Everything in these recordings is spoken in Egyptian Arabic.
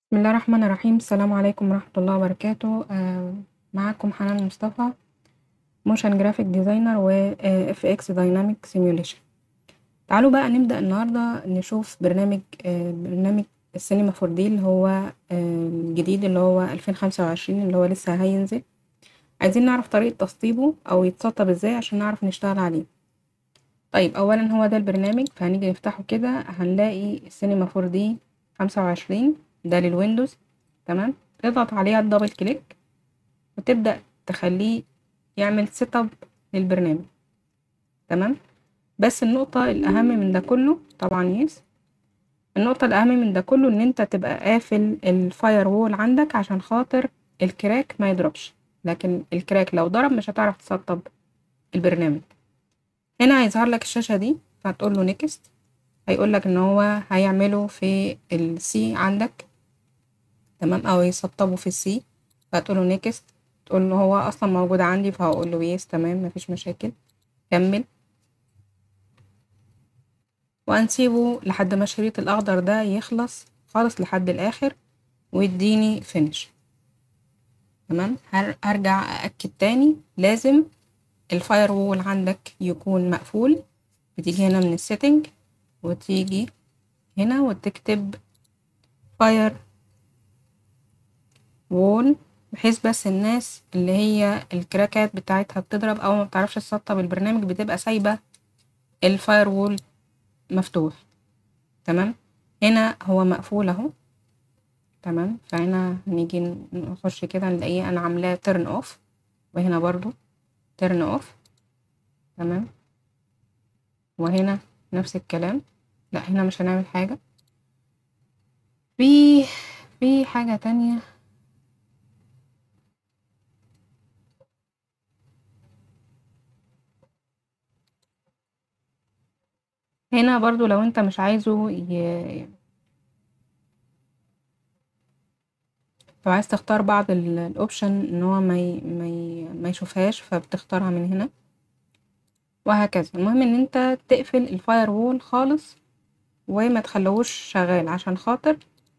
بسم الله الرحمن الرحيم السلام عليكم ورحمة الله وبركاته آه معاكم حنان مصطفى موشن جرافيك ديزاينر و اف اكس دايناميك سيميوليشن تعالوا بقى نبدأ النهاردة نشوف برنامج آه برنامج السينما فور دي اللي هو آه الجديد اللي هو ألفين خمسة وعشرين اللي هو لسه هينزل عايزين نعرف طريقة تسطيبه أو يتسطب ازاي عشان نعرف نشتغل عليه طيب أولا هو ده البرنامج فهنيجي نفتحه كده هنلاقي السينما فور دي خمسة وعشرين ده للويندوز تمام تضغط عليها الدبل كليك وتبدأ تخليه يعمل سيت اب للبرنامج تمام بس النقطة الأهم من ده كله طبعا يس النقطة الأهم من ده كله إن أنت تبقى قافل الفاير وول عندك عشان خاطر الكراك ما يضربش لكن الكراك لو ضرب مش هتعرف تسطب البرنامج هنا هيظهر لك الشاشة دي فهتقول له نيكست هيقول لك ان هو هيعمله في السي عندك تمام او يسطبه في السي فهتقول له نيكست تقول له هو اصلا موجود عندي فهقول له يس تمام مفيش مشاكل كمل وهنسيبه لحد ما الشريط الاخضر ده يخلص خالص لحد الاخر ويديني فينش تمام هرجع ااكد تاني لازم الفاير وول عندك يكون مقفول بتيجي هنا من السيتنج وتيجي هنا وتكتب فاير وول بحيث بس الناس اللي هي الكراكات بتاعتها بتضرب او ما بتعرفش تسطب البرنامج بتبقى سايبة الفاير وول مفتوح تمام هنا هو مقفول اهو تمام فهنا نيجي نخش كده نلاقيه انا عاملاه تيرن اوف وهنا برضو تيرن اوف تمام وهنا نفس الكلام لا هنا مش هنعمل حاجة في في حاجة تانية هنا برضو لو انت مش عايزه ي... لو عايز تختار بعض الاوبشن ان هو ما ي... ما, ي... ما يشوفهاش فبتختارها من هنا وهكذا المهم ان انت تقفل الفاير وول خالص وما تخلوش شغال عشان خاطر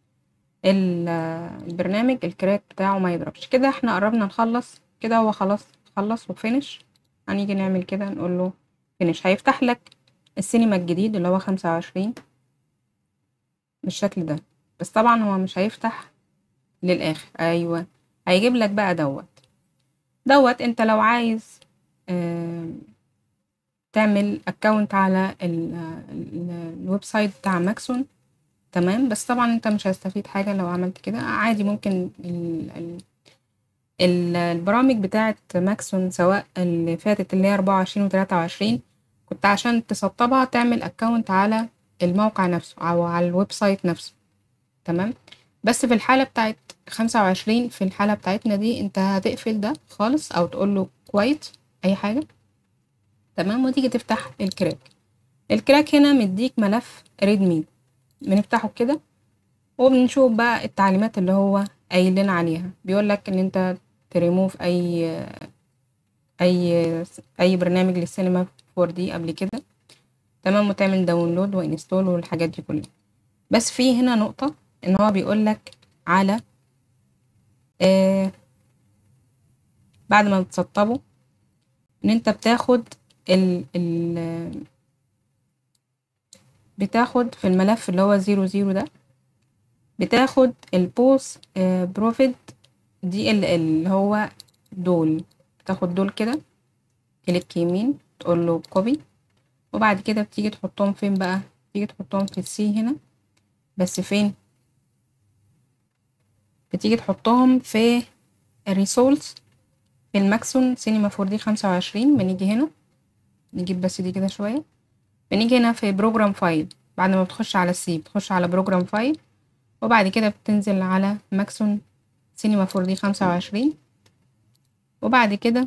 البرنامج الكراك بتاعه ما يضربش كده احنا قربنا نخلص كده هو خلاص خلص وفينش هنيجي نعمل كده نقول له فينش هيفتح لك السينما الجديد اللي هو خمسة وعشرين بالشكل ده بس طبعا هو مش هيفتح للاخر ايوه هيجيب لك بقى دوت دوت انت لو عايز اه تعمل اكونت على الويب سايت بتاع ماكسون تمام بس طبعا انت مش هتستفيد حاجة لو عملت كده عادي ممكن ال ال ال البرامج بتاعة ماكسون سواء اللي فاتت اللي هي أربعة وعشرين وتلاتة وعشرين كنت عشان تسطبها تعمل اكونت على الموقع نفسه أو على الويب سايت نفسه تمام بس في الحالة بتاعت خمسة وعشرين في الحالة بتاعتنا دي انت هتقفل ده خالص أو تقوله كويت أي حاجة تمام وتيجي تفتح الكراك الكراك هنا مديك ملف ريدمي بنفتحه كده وبنشوف بقى التعليمات اللي هو قايل لنا عليها بيقول لك ان انت تريموف اي اي اي برنامج للسينما 4 دي قبل كده تمام وتعمل داونلود وانستول والحاجات دي كلها بس في هنا نقطة ان هو بيقول لك على آه بعد ما بتسطبه ان انت بتاخد ال ال بتاخد في الملف اللي هو زيرو زيرو ده بتاخد البوس بروفيت دي ال ال اللي هو دول بتاخد دول كده كليك يمين تقول له كوبي وبعد كده بتيجي تحطهم فين بقى بتيجي تحطهم في السي هنا بس فين بتيجي تحطهم في الريسورس في الماكسون سينما فور دي خمسة وعشرين بنيجي هنا نجيب بس دي كده شوية بنيجي هنا في بروجرام فايل بعد ما بتخش على السي بتخش على بروجرام فايل وبعد كده بتنزل على ماكسون سينما فور دي خمسة وعشرين وبعد كده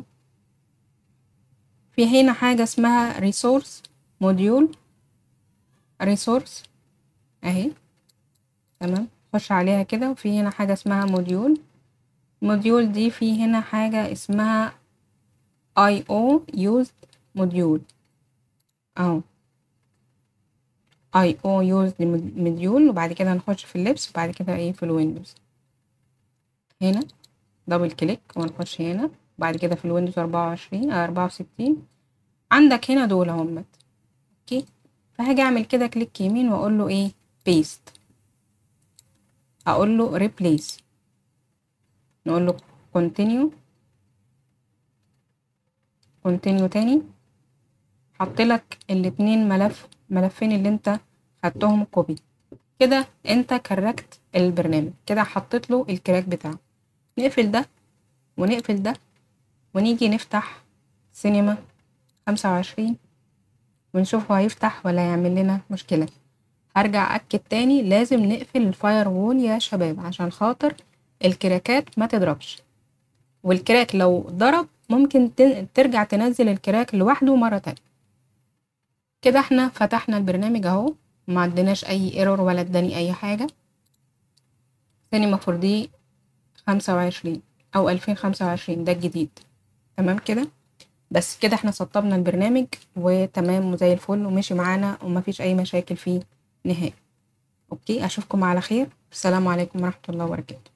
في هنا حاجة اسمها ريسورس موديول ريسورس اهي تمام خش عليها كده وفي هنا حاجة اسمها موديول موديول دي في هنا حاجة اسمها اي او used موديول اهو اي او يوز مديول وبعد كده نخش في اللبس وبعد كده ايه في الويندوز هنا دبل كليك ونخش هنا بعد كده في الويندوز أربعة وعشرين أربعة وستين عندك هنا دول اهمت اوكي فهاجي اعمل كده كليك يمين واقول له ايه بيست اقول له ريبليس نقول له كونتينيو كونتينيو تاني حط لك الاتنين ملف ملفين اللي انت خدتهم كوبي كده انت كركت البرنامج كده حطيت له الكراك بتاعه نقفل ده ونقفل ده ونيجي نفتح سينما خمسة وعشرين ونشوف هو هيفتح ولا يعمل لنا مشكلة هرجع أكد تاني لازم نقفل الفاير وول يا شباب عشان خاطر الكراكات ما تضربش والكراك لو ضرب ممكن ترجع تنزل الكراك لوحده مرة تانية كده احنا فتحنا البرنامج اهو ما عندناش اي ايرور ولا اداني اي حاجة سينما فور دي خمسة وعشرين او الفين خمسة وعشرين ده الجديد تمام كده بس كده احنا سطبنا البرنامج وتمام وزي الفل ومشي معانا ومفيش اي مشاكل فيه نهائي اوكي اشوفكم على خير السلام عليكم ورحمة الله وبركاته